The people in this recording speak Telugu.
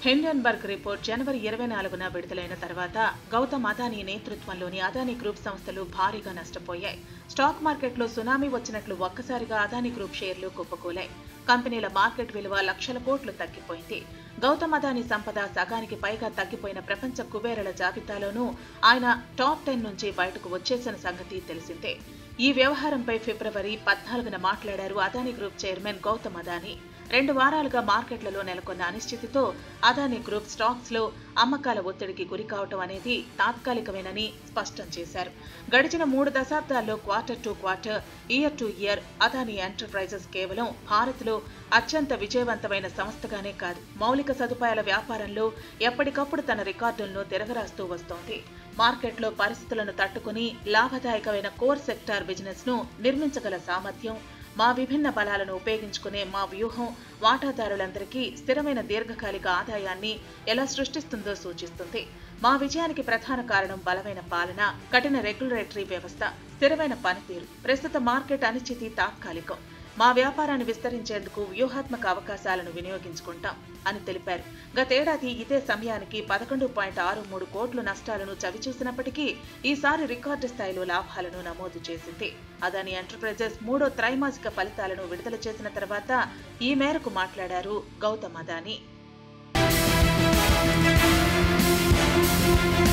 హిండెన్బర్గ్ రిపోర్ట్ జనవరి ఇరవై నాలుగున విడుదలైన తర్వాత గౌతమ్ అదానీ నేతృత్వంలోని అదానీ గ్రూప్ సంస్థలు భారీగా నష్టపోయాయి స్టాక్ మార్కెట్లో సునామీ వచ్చినట్లు ఒక్కసారిగా అదానీ గ్రూప్ షేర్లు కుప్పకూలాయి కంపెనీల మార్కెట్ విలువ లక్షల కోట్లు తగ్గిపోయింది గౌతమ్ అదానీ సంపద సగానికి పైగా తగ్గిపోయిన ప్రపంచ కుబేరుల జాబితాలోనూ ఆయన టాప్ టెన్ నుంచి బయటకు వచ్చేసిన సంగతి తెలిసిందే ఈ వ్యవహారంపై ఫిబ్రవరి పద్నాలుగున మాట్లాడారు అదానీ గ్రూప్ చైర్మన్ గౌతమ్ అదానీ రెండు వారాలుగా మార్కెట్లలో నెలకొన్న అనిశ్చితితో అదానీ గ్రూప్ స్టాక్స్ లో అమ్మకాల ఒత్తిడికి గురి కావటం అనేది తాత్కాలికమేనని స్పష్టం చేశారు గడిచిన మూడు దశాబ్దాల్లో quarter to quarter year to year Adani Enterprises కేవలం భారత్లో అత్యంత విజయవంతమైన సంస్థగానే కాదు మౌలిక సదుపాయాల వ్యాపారంలో ఎప్పటికప్పుడు తన రికార్డులను తిరగరాస్తూ వస్తోంది మార్కెట్లో పరిస్థితులను తట్టుకుని లాభదాయకమైన కోర్ సెక్టార్ బిజినెస్ ను నిర్మించగల సామర్థ్యం మా విభిన్న బలాలను ఉపయోగించుకునే మా వ్యూహం వాటాదారులందరికీ స్థిరమైన దీర్ఘకాలిక ఆదాయాన్ని ఎలా సృష్టిస్తుందో సూచిస్తుంది మా విజయానికి ప్రధాన కారణం బలమైన పాలన కఠిన రెగ్యులేటరీ వ్యవస్థ స్థిరమైన పనితీరు ప్రస్తుత మార్కెట్ అనిశ్చితి తాత్కాలికం మా వ్యాపారాన్ని విస్తరించేందుకు వ్యూహాత్మక అవకాశాలను వినియోగించుకుంటాం అని తెలిపారు గతేడాది ఇదే సమయానికి పదకొండు పాయింట్ ఆరు మూడు కోట్ల నష్టాలను చవిచూసినప్పటికీ ఈసారి రికార్డు స్థాయిలో లాభాలను నమోదు చేసింది అదాని ఎంటర్ప్రైజెస్ మూడో త్రైమాసిక ఫలితాలను విడుదల చేసిన తర్వాత ఈ మేరకు మాట్లాడారు గౌతమ్ అదానీ